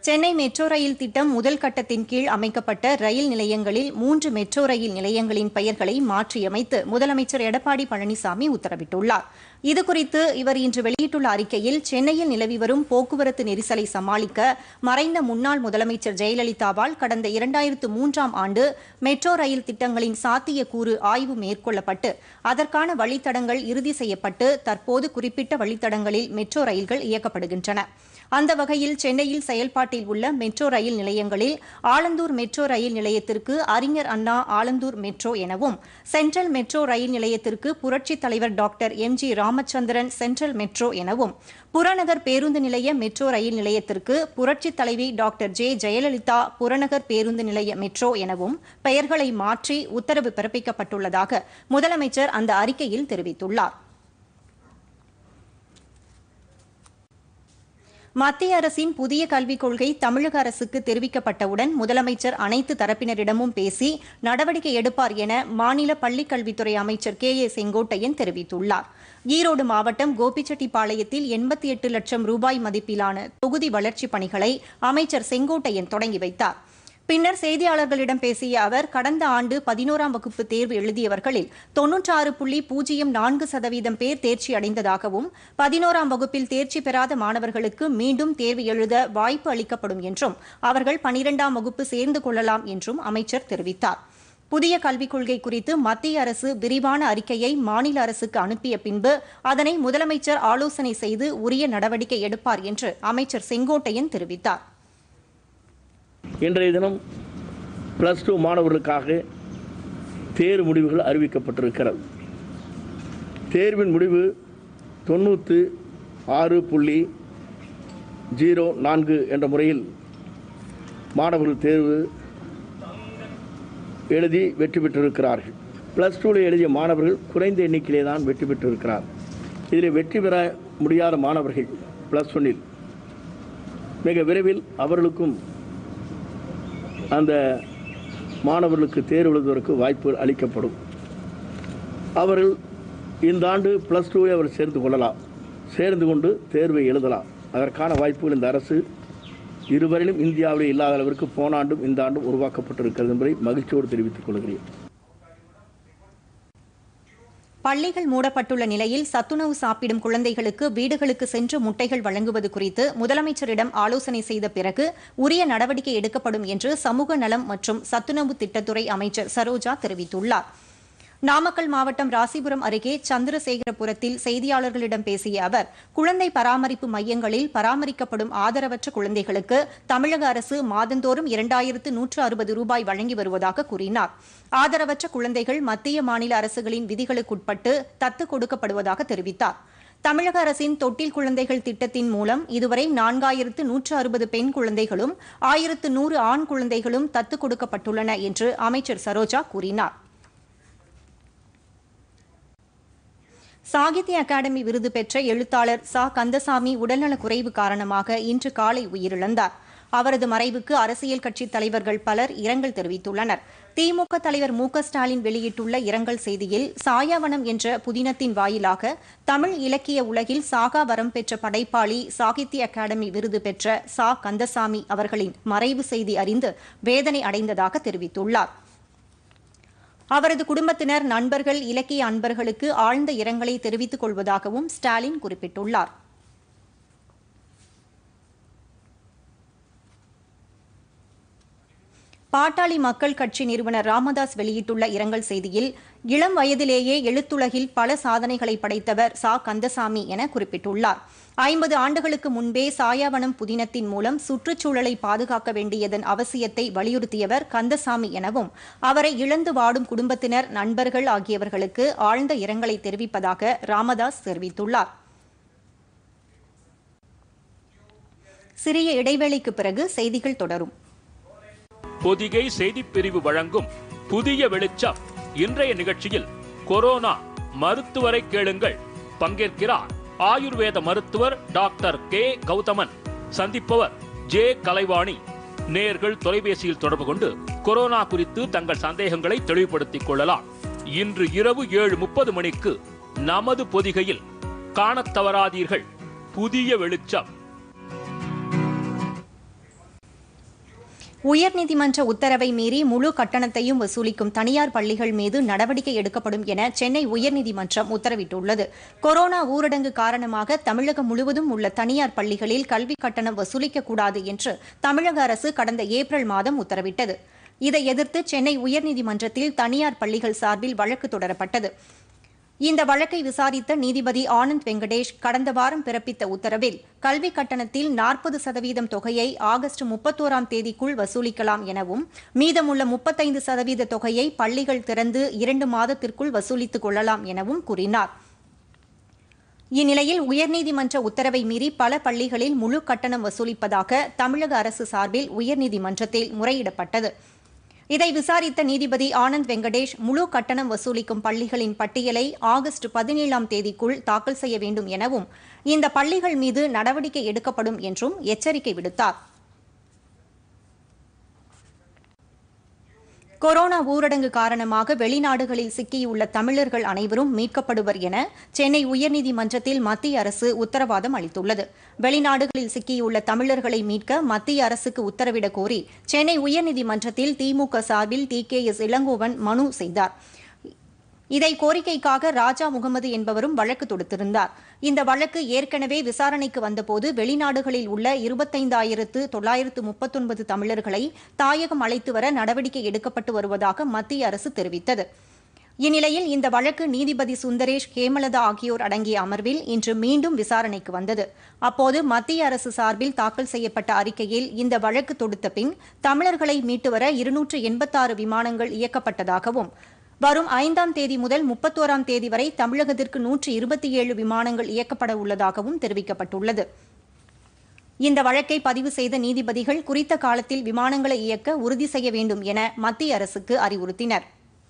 சென்னை மெட்ரோ ரயில் திட்டம் முதல் கட்டத்தின் கீழ் அமைக்கப்பட்ட ரயில் நிலையங்களில் மூன்று மெட்ரோ ரயில் நிலையங்களின் பெயர்களை மாற்றியமைத்து முதலமைச்சர் எடப்பாடி பழனிசாமி உத்தரவிட்டுள்ளார் இதுகுறித்து இவர் இன்று வெளியிட்டுள்ள அறிக்கையில் சென்னையில் நிலவி வரும் போக்குவரத்து நெரிசலை சமாளிக்க மறைந்த முன்னாள் முதலமைச்சர் ஜெயலலிதாவால் கடந்த இரண்டாயிரத்து மூன்றாம் ஆண்டு மெட்ரோ ரயில் திட்டங்களின் சாத்தியக்கூறு ஆய்வு மேற்கொள்ளப்பட்டு அதற்கான வழித்தடங்கள் இறுதி செய்யப்பட்டு தற்போது குறிப்பிட்ட வழித்தடங்களில் மெட்ரோ ரயில்கள் இயக்கப்படுகின்றன அந்த வகையில் சென்னையில் செயல்பாட்டில் உள்ள மெட்ரோ ரயில் நிலையங்களில் ஆலந்தூர் மெட்ரோ ரயில் நிலையத்திற்கு அறிஞர் அண்ணா ஆலந்தூர் மெட்ரோ எனவும் சென்ட்ரல் மெட்ரோ ரயில் நிலையத்திற்கு புரட்சித் தலைவர் doctor M G Ramachandran central metro எனவும் புறநகர் பேருந்து நிலைய மெட்ரோ ரயில் நிலையத்திற்கு புரட்சித் தலைவி டாக்டர் ஜே ஜெயலலிதா புறநகர் பேருந்து நிலைய மெட்ரோ எனவும் பெயர்களை மாற்றி உத்தரவு பிறப்பிக்கப்பட்டுள்ளதாக முதலமைச்சர் அந்த அறிக்கையில் தெரிவித்துள்ளார் மத்திய அரசின் புதிய கல்விக் கொள்கை தமிழக அரசுக்கு தெரிவிக்கப்பட்டவுடன் முதலமைச்சர் அனைத்து தரப்பினரிடமும் பேசி நடவடிக்கை எடுப்பார் என மாநில பள்ளிக் கல்வித்துறை அமைச்சர் கே ஏ செங்கோட்டையன் தெரிவித்துள்ளார் ஈரோடு மாவட்டம் கோபிச்செட்டிப்பாளையத்தில் எண்பத்தி எட்டு லட்சம் ரூபாய் மதிப்பிலான தொகுதி வளர்ச்சிப் பணிகளை அமைச்சர் செங்கோட்டையன் தொடங்கி வைத்தார் பின்னர் செய்தியாளர்களிடம் பேசிய அவர் கடந்த ஆண்டு பதினோராம் வகுப்பு தேர்வு எழுதியவர்களில் தொன்னூற்றாறு புள்ளி பூஜ்ஜியம் நான்கு சதவீதம் பேர் தேர்ச்சி அடைந்ததாகவும் பதினோராம் வகுப்பில் தேர்ச்சி பெறாத மாணவர்களுக்கு மீண்டும் தேர்வு எழுத வாய்ப்பு அளிக்கப்படும் என்றும் அவர்கள் பனிரெண்டாம் வகுப்பு சேர்ந்து கொள்ளலாம் என்றும் அமைச்சர் தெரிவித்தார் புதிய கல்விக் கொள்கை குறித்து மத்திய அரசு விரிவான அறிக்கையை மாநில அரசுக்கு அனுப்பிய பின்பு அதனை முதலமைச்சர் ஆலோசனை செய்து உரிய நடவடிக்கை எடுப்பார் என்று அமைச்சர் செங்கோட்டையன் தெரிவித்தார் இன்றைய தினம் ப்ளஸ் டூ மாணவர்களுக்காக தேர்வு முடிவுகள் அறிவிக்கப்பட்டிருக்கிறது தேர்வின் முடிவு தொண்ணூற்று ஆறு புள்ளி ஜீரோ நான்கு என்ற முறையில் மாணவர்கள் தேர்வு எழுதி வெற்றி பெற்றிருக்கிறார்கள் ப்ளஸ் டூவில் எழுதிய மாணவர்கள் குறைந்த எண்ணிக்கையிலே தான் வெற்றி பெற்றிருக்கிறார் இதில் வெற்றி பெற முடியாத மாணவர்கள் ப்ளஸ் ஒன்னில் மிக விரைவில் அவர்களுக்கும் அந்த மாணவர்களுக்கு தேர்வு எழுதுவதற்கு வாய்ப்பு அளிக்கப்படும் அவர்கள் இந்த ஆண்டு ப்ளஸ் டூவை அவர் சேர்ந்து கொள்ளலாம் சேர்ந்து கொண்டு தேர்வை எழுதலாம் அதற்கான வாய்ப்புகள் இந்த அரசு இருவரிலும் இந்தியாவில் இல்லாத அளவிற்கு போன ஆண்டும் இந்த ஆண்டும் உருவாக்கப்பட்டிருக்கிறது என்பதை மகிழ்ச்சியோடு தெரிவித்துக் கொள்கிறேன் பள்ளிகள் மூடப்பட்டுள்ள நிலையில் சத்துணவு சாப்பிடும் குழந்தைகளுக்கு வீடுகளுக்கு சென்று முட்டைகள் வழங்குவது குறித்து முதலமைச்சரிடம் ஆலோசனை செய்த பிறகு உரிய நடவடிக்கை எடுக்கப்படும் என்று சமூக நலம் மற்றும் சத்துணவு திட்டத்துறை அமைச்சர் சரோஜா தெரிவித்துள்ளார் நாமக்கல் மாவட்டம் ராசிபுரம் அருகே சந்திரசேகரபுரத்தில் செய்தியாளர்களிடம் பேசிய அவர் குழந்தை பராமரிப்பு மையங்களில் பராமரிக்கப்படும் ஆதரவற்ற குழந்தைகளுக்கு தமிழக அரசு மாதந்தோறும் இரண்டாயிரத்து நூற்று அறுபது ரூபாய் வழங்கி வருவதாக கூறினார் ஆதரவற்ற குழந்தைகள் மத்திய மாநில அரசுகளின் விதிகளுக்குட்பட்டு தத்து கொடுக்கப்படுவதாக தெரிவித்தார் தமிழக அரசின் தொட்டில் குழந்தைகள் திட்டத்தின் மூலம் இதுவரை நான்காயிரத்து நூற்று அறுபது பெண் குழந்தைகளும் ஆயிரத்து நூறு ஆண் குழந்தைகளும் தத்து கொடுக்கப்பட்டுள்ளன என்று அமைச்சர் சரோஜா கூறினார் சாகித்ய அகாடமி விருது பெற்ற எழுத்தாளர் சா கந்தசாமி உடல்நலக் குறைவு காரணமாக இன்று காலை உயிரிழந்தார் அவரது மறைவுக்கு அரசியல் கட்சித் தலைவர்கள் பலர் இரங்கல் தெரிவித்துள்ளனர் திமுக தலைவர் மு க ஸ்டாலின் வெளியிட்டுள்ள இரங்கல் செய்தியில் சாயாவனம் என்ற புதினத்தின் வாயிலாக தமிழ் இலக்கிய உலகில் சாகா வரம் பெற்ற படைப்பாளி சாகித்ய அகாடமி விருது பெற்ற சா கந்தசாமி அவர்களின் மறைவு செய்தி அறிந்து வேதனை அடைந்ததாக தெரிவித்துள்ளார் அவரது குடும்பத்தினர் நண்பர்கள் இலக்கிய அன்பர்களுக்கு ஆழ்ந்த இரங்கலை தெரிவித்துக் கொள்வதாகவும் ஸ்டாலின் குறிப்பிட்டுள்ளார் பாட்டாளி மக்கள் கட்சி நிறுவனர் ராமதாஸ் வெளியிட்டுள்ள இரங்கல் செய்தியில் இளம் வயதிலேயே எழுத்துலகில் பல சாதனைகளை படைத்தவர் சா கந்தசாமி என குறிப்பிட்டுள்ளார் ஐம்பது ஆண்டுகளுக்கு முன்பே சாயாவனம் புதினத்தின் மூலம் சுற்றுச்சூழலை பாதுகாக்க வேண்டியதன் அவசியத்தை வலியுறுத்தியவர் கந்தசாமி எனவும் அவரை இழந்து வாடும் குடும்பத்தினர் நண்பர்கள் ஆகியவர்களுக்கு ஆழ்ந்த இரங்கலை தெரிவிப்பதாக ராமதாஸ் தெரிவித்துள்ளார் சிறிய இடைவேளைக்கு பிறகு செய்திகள் தொடரும் பொதிகை செய்திப் பிரிவு வழங்கும் புதிய வெளிச்சம் இன்றைய நிகழ்ச்சியில் கொரோனா மருத்துவரை கேளுங்கள் பங்கேற்கிறார் ஆயுர்வேத மருத்துவர் டாக்டர் கே கௌதமன் சந்திப்பவர் ஜே கலைவாணி நேர்கள் தொலைபேசியில் தொடர்பு கொண்டு கொரோனா குறித்து தங்கள் சந்தேகங்களை தெளிவுபடுத்திக் கொள்ளலாம் இன்று இரவு ஏழு முப்பது மணிக்கு நமது பொதிகையில் காணத் தவறாதீர்கள் புதிய வெளிச்சம் உயர்நீதிமன்ற உத்தரவை மீறி முழு கட்டணத்தையும் வசூலிக்கும் தனியார் பள்ளிகள் மீது நடவடிக்கை எடுக்கப்படும் என சென்னை உயர்நீதிமன்றம் உத்தரவிட்டுள்ளது கொரோனா ஊரடங்கு காரணமாக தமிழகம் முழுவதும் உள்ள தனியார் பள்ளிகளில் கல்வி கட்டணம் வசூலிக்கக்கூடாது என்று தமிழக அரசு கடந்த ஏப்ரல் மாதம் உத்தரவிட்டது இதை எதிர்த்து சென்னை உயர்நீதிமன்றத்தில் தனியார் பள்ளிகள் சார்பில் வழக்கு தொடரப்பட்டது இந்த வழக்கை விசாரித்த நீதிபதி ஆனந்த் வெங்கடேஷ் கடந்த வாரம் பிறப்பித்த உத்தரவில் கல்வி கட்டணத்தில் நாற்பது சதவீதம் தொகையை ஆகஸ்ட் முப்பத்தோராம் தேதிக்குள் வசூலிக்கலாம் எனவும் மீதமுள்ள முப்பத்தைந்து சதவீத தொகையை பள்ளிகள் திறந்து இரண்டு மாதத்திற்குள் வசூலித்துக் கொள்ளலாம் எனவும் கூறினார் இந்நிலையில் உயர்நீதிமன்ற உத்தரவை மீறி பல பள்ளிகளில் முழு கட்டணம் வசூலிப்பதாக தமிழக அரசு சார்பில் உயர்நீதிமன்றத்தில் முறையிடப்பட்டது இதை விசாரித்த நீதிபதி ஆனந்த் வெங்கடேஷ் முழு கட்டணம் வசூலிக்கும் பள்ளிகளின் பட்டியலை ஆகஸ்ட் பதினேழாம் தேதிக்குள் தாக்கல் செய்ய வேண்டும் எனவும் இந்த பள்ளிகள் மீது நடவடிக்கை எடுக்கப்படும் என்றும் எச்சரிக்கை விடுத்தார் கொரோனா ஊரடங்கு காரணமாக வெளிநாடுகளில் சிக்கியுள்ள தமிழர்கள் அனைவரும் மீட்கப்படுவர் என சென்னை உயர்நீதிமன்றத்தில் மத்திய அரசு உத்தரவாதம் அளித்துள்ளது வெளிநாடுகளில் சிக்கியுள்ள தமிழர்களை மீட்க மத்திய அரசுக்கு உத்தரவிடக் கோரி சென்னை உயர்நீதிமன்றத்தில் திமுக சார்பில் டி கே எஸ் இளங்கோவன் மனு செய்தார் இதை கோரிக்கைக்காக ராஜா முகமது என்பவரும் வழக்கு தொடுத்திருந்தார் இந்த வழக்கு ஏற்கனவே விசாரணைக்கு வந்தபோது வெளிநாடுகளில் உள்ள இருபத்தைந்தாயிரத்து தொள்ளாயிரத்து முப்பத்தொன்பது தமிழர்களை தாயகம் அழைத்து வர நடவடிக்கை எடுக்கப்பட்டு வருவதாக மத்திய அரசு தெரிவித்தது இந்நிலையில் இந்த வழக்கு நீதிபதி சுந்தரேஷ் ஹேமலதா ஆகியோர் அடங்கிய அமர்வில் இன்று மீண்டும் விசாரணைக்கு வந்தது அப்போது மத்திய அரசு சார்பில் தாக்கல் செய்யப்பட்ட அறிக்கையில் இந்த வழக்கு தொடுத்த பின் தமிழர்களை மீட்டு வர இருநூற்று எண்பத்தாறு விமானங்கள் இயக்கப்பட்டதாகவும் வரும் ஐந்தாம் தேதி முதல் முப்பத்தோராம் தேதி வரை தமிழகத்திற்கு நூற்று இருபத்தி ஏழு விமானங்கள் இயக்கப்பட உள்ளதாகவும் தெரிவிக்கப்பட்டுள்ளது இந்த வழக்கை பதிவு செய்த நீதிபதிகள் குறித்த காலத்தில் விமானங்களை இயக்க உறுதி செய்ய வேண்டும் என மத்திய அரசுக்கு அறிவுறுத்தினர்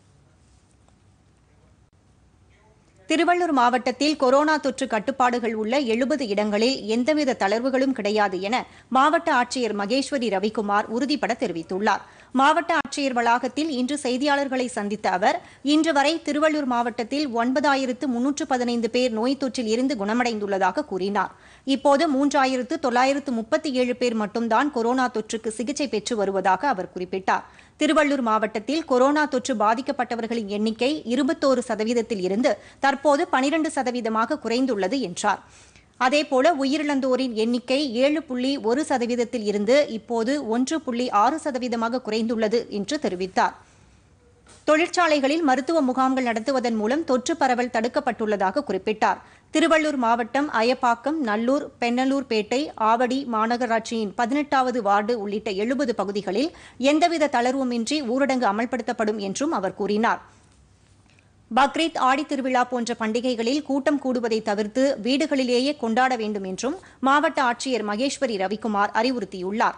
திருவள்ளூர் மாவட்டத்தில் கொரோனா தொற்று கட்டுப்பாடுகள் உள்ள எழுபது இடங்களில் எந்தவித தளர்வுகளும் கிடையாது என மாவட்ட ஆட்சியர் மகேஸ்வரி ரவிக்குமார் உறுதிபட தெரிவித்துள்ளார் மாவட்ட ஆட்சியர் வளாகத்தில் இன்று செய்தியாளர்களை சந்தித்த அவர் இன்று வரை திருவள்ளூர் மாவட்டத்தில் ஒன்பதாயிரத்து முன்னூற்று பதினைந்து பேர் நோய் தொற்றில் இருந்து குணமடைந்துள்ளதாக கூறினார் இப்போது மூன்றாயிரத்து தொள்ளாயிரத்து முப்பத்தி ஏழு பேர் மட்டும்தான் கொரோனா தொற்றுக்கு சிகிச்சை பெற்று வருவதாக அவர் குறிப்பிட்டார் திருவள்ளூர் மாவட்டத்தில் கொரோனா தொற்று பாதிக்கப்பட்டவர்களின் எண்ணிக்கை இருபத்தோரு சதவீதத்தில் இருந்து தற்போது பனிரண்டு சதவீதமாக குறைந்துள்ளது என்றார் அதேபோல உயிரிழந்தோரின் எண்ணிக்கை ஏழு புள்ளி ஒரு சதவீதத்தில் இருந்து இப்போது ஒன்று புள்ளி ஆறு சதவீதமாக குறைந்துள்ளது என்று தெரிவித்தார் தொழிற்சாலைகளில் மருத்துவ முகாம்கள் நடத்துவதன் மூலம் தொற்று பரவல் தடுக்கப்பட்டுள்ளதாக குறிப்பிட்டார் திருவள்ளூர் மாவட்டம் அயப்பாக்கம் நல்லூர் பெண்ணலூர்பேட்டை ஆவடி மாநகராட்சியின் பதினெட்டாவது வார்டு உள்ளிட்ட எழுபது பகுதிகளில் எந்தவித தளர்வுமின்றி ஊரடங்கு அமல்படுத்தப்படும் என்றும் அவர் கூறினார் பக்ரீத் ஆடித் திருவிழா போன்ற பண்டிகைகளில் கூட்டம் கூடுவதை தவிர்த்து வீடுகளிலேயே கொண்டாட வேண்டும் என்றும் மாவட்ட ஆட்சியர் மகேஸ்வரி ரவிக்குமார் அறிவுறுத்தியுள்ளார்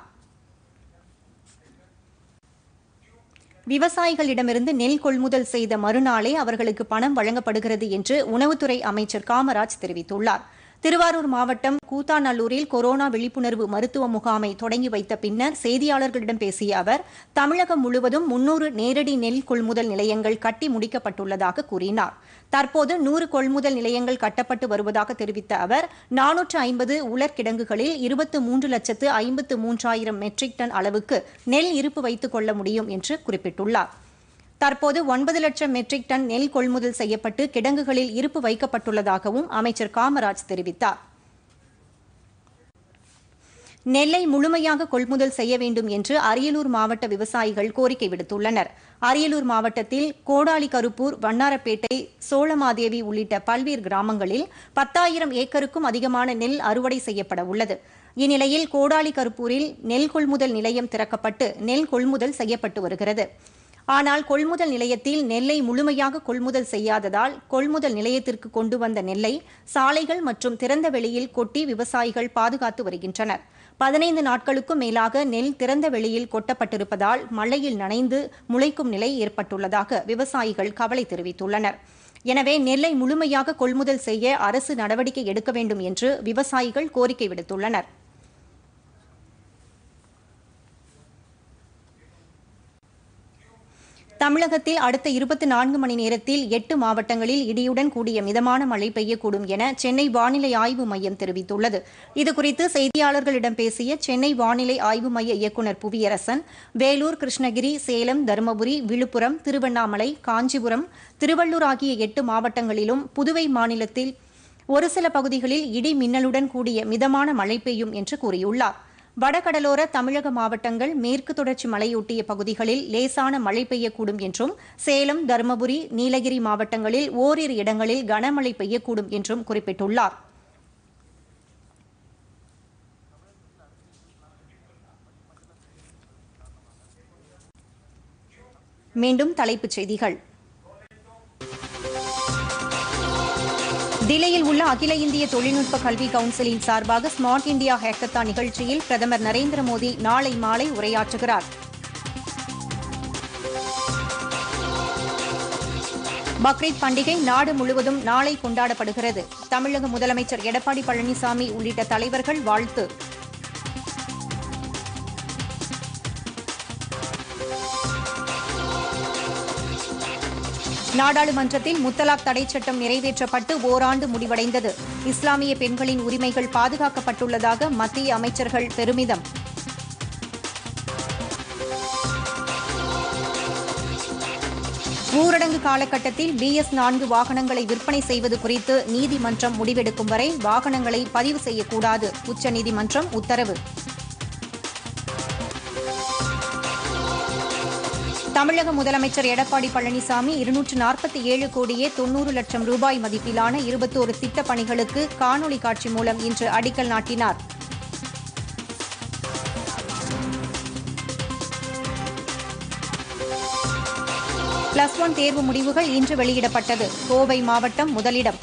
விவசாயிகளிடமிருந்து நெல் கொள்முதல் செய்த மறுநாளே அவர்களுக்கு பணம் வழங்கப்படுகிறது என்று உணவுத்துறை அமைச்சர் காமராஜ் தெரிவித்துள்ளார் திருவாரூர் மாவட்டம் கூத்தாநல்லூரில் கொரோனா விழிப்புணர்வு மருத்துவ முகாமை தொடங்கி வைத்த பின்னர் செய்தியாளர்களிடம் பேசிய அவர் தமிழகம் முழுவதும் முன்னூறு நேரடி நெல் கொள்முதல் நிலையங்கள் கட்டி முடிக்கப்பட்டுள்ளதாக கூறினார் தற்போது நூறு கொள்முதல் நிலையங்கள் கட்டப்பட்டு வருவதாக தெரிவித்த அவர் நானூற்று ஐம்பது உலர்கிடங்குகளில் இருபத்து மூன்று லட்சத்து ஐம்பத்து மூன்றாயிரம் மெட்ரிக் டன் அளவுக்கு நெல் இருப்பு வைத்துக் கொள்ள முடியும் என்று குறிப்பிட்டுள்ளார் தற்போது ஒன்பது லட்சம் மெட்ரிக் டன் நெல் கொள்முதல் செய்யப்பட்டு கிடங்குகளில் இருப்பு வைக்கப்பட்டுள்ளதாகவும் அமைச்சர் காமராஜ் தெரிவித்தார் நெல்லை முழுமையாக கொள்முதல் செய்ய வேண்டும் என்று அரியலூர் மாவட்ட விவசாயிகள் கோரிக்கை விடுத்துள்ளனர் அரியலூர் மாவட்டத்தில் கோடாலி கருப்பூர் வண்ணாரப்பேட்டை சோழமாதேவி உள்ளிட்ட பல்வேறு கிராமங்களில் பத்தாயிரம் ஏக்கருக்கும் அதிகமான நெல் அறுவடை செய்யப்பட உள்ளது இந்நிலையில் கோடாலி கருப்பூரில் நெல் கொள்முதல் நிலையம் திறக்கப்பட்டு நெல் கொள்முதல் செய்யப்பட்டு வருகிறது ஆனால் கொள்முதல் நிலையத்தில் நெல்லை முழுமையாக கொள்முதல் செய்யாததால் கொள்முதல் நிலையத்திற்கு கொண்டு வந்த நெல்லை சாலைகள் மற்றும் திறந்த வெளியில் கொட்டி விவசாயிகள் பாதுகாத்து வருகின்றனர் பதினைந்து நாட்களுக்கும் மேலாக நெல் திறந்த வெளியில் கொட்டப்பட்டிருப்பதால் மழையில் நனைந்து முளைக்கும் நிலை ஏற்பட்டுள்ளதாக விவசாயிகள் கவலை தெரிவித்துள்ளனர் எனவே நெல்லை முழுமையாக கொள்முதல் செய்ய அரசு நடவடிக்கை எடுக்க வேண்டும் என்று விவசாயிகள் கோரிக்கை விடுத்துள்ளனர் தமிழகத்தில் அடுத்த இருபத்தி நான்கு மணி நேரத்தில் எட்டு மாவட்டங்களில் இடியுடன் கூடிய மிதமான மழை பெய்யக்கூடும் என சென்னை வானிலை ஆய்வு மையம் தெரிவித்துள்ளது இதுகுறித்து செய்தியாளர்களிடம் பேசிய சென்னை வானிலை ஆய்வு மைய இயக்குநர் புவியரசன் வேலூர் கிருஷ்ணகிரி சேலம் தருமபுரி விழுப்புரம் திருவண்ணாமலை காஞ்சிபுரம் திருவள்ளூர் ஆகிய எட்டு மாவட்டங்களிலும் புதுவை மாநிலத்தில் ஒரு சில பகுதிகளில் இடி மின்னலுடன் கூடிய மிதமான மழை பெய்யும் என்று கூறியுள்ளார் வடகடலோர தமிழக மாவட்டங்கள் மேற்கு தொடர்ச்சி மலையொட்டிய பகுதிகளில் லேசான மழை பெய்யக்கூடும் என்றும் சேலம் தருமபுரி நீலகிரி மாவட்டங்களில் ஓரிரு இடங்களில் கனமழை பெய்யக்கூடும் என்றும் குறிப்பிட்டுள்ளார் மீண்டும் தலைப்புச் செய்திகள் தில்லியில் உள்ள அகில இந்திய தொழில்நுட்ப கல்வி கவுன்சிலின் சார்பாக ஸ்மார்ட் இந்தியா ஹேக்கத்தான் நிகழ்ச்சியில் பிரதமர் நரேந்திர மோடி நாளை மாலை உரையாற்றுகிறார் பக்ரீத் பண்டிகை நாடு முழுவதும் நாளை கொண்டாடப்படுகிறது தமிழக முதலமைச்சர் எடப்பாடி பழனிசாமி உள்ளிட்ட தலைவர்கள் வாழ்த்து நாடாளுமன்றத்தில் முத்தலாக் தடை சட்டம் நிறைவேற்றப்பட்டு ஓராண்டு முடிவடைந்தது இஸ்லாமிய பெண்களின் உரிமைகள் பாதுகாக்கப்பட்டுள்ளதாக மத்திய அமைச்சர்கள் பெருமிதம் ஊரடங்கு காலகட்டத்தில் பிஎஸ் நான்கு வாகனங்களை விற்பனை செய்வது குறித்து நீதிமன்றம் முடிவெடுக்கும் வரை வாகனங்களை பதிவு செய்யக்கூடாது உச்சநீதிமன்றம் உத்தரவு தமிழக முதலமைச்சர் எடப்பாடி பழனிசாமி இருநூற்று நாற்பத்தி ஏழு கோடியே தொன்னூறு லட்சம் ரூபாய் மதிப்பிலான இருபத்தோரு திட்டப் பணிகளுக்கு காணொலி காட்சி மூலம் இன்று அடிக்கல் நாட்டினார் பிளஸ் ஒன் தேர்வு முடிவுகள் இன்று வெளியிடப்பட்டது கோவை மாவட்டம் முதலிடம்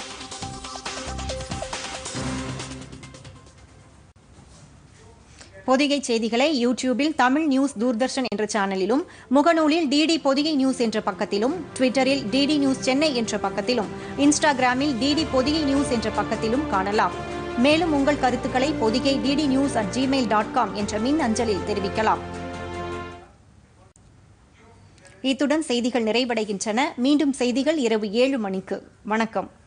பொதிகை செய்திகளை யூடியூபில் தமிழ் நியூஸ் தூர்தர்ஷன் என்ற சேனலிலும் முகநூலில் டிடி பொதிகை நியூஸ் என்ற பக்கத்திலும் ட்விட்டரில் டிடி நியூஸ் சென்னை என்ற பக்கத்திலும் இன்ஸ்டாகிராமில் டிடி பொதிகை நியூஸ் என்ற பக்கத்திலும் காணலாம் மேலும் உங்கள் கருத்துக்களை Podhigai DD news at Gmail dot com என்ற மின் அஞ்சலில் தெரிவிக்கலாம் இத்துடன் செய்திகள் நிறைவடைகின்றன மீண்டும் செய்திகள் இரவு ஏழு மணிக்கு வணக்கம்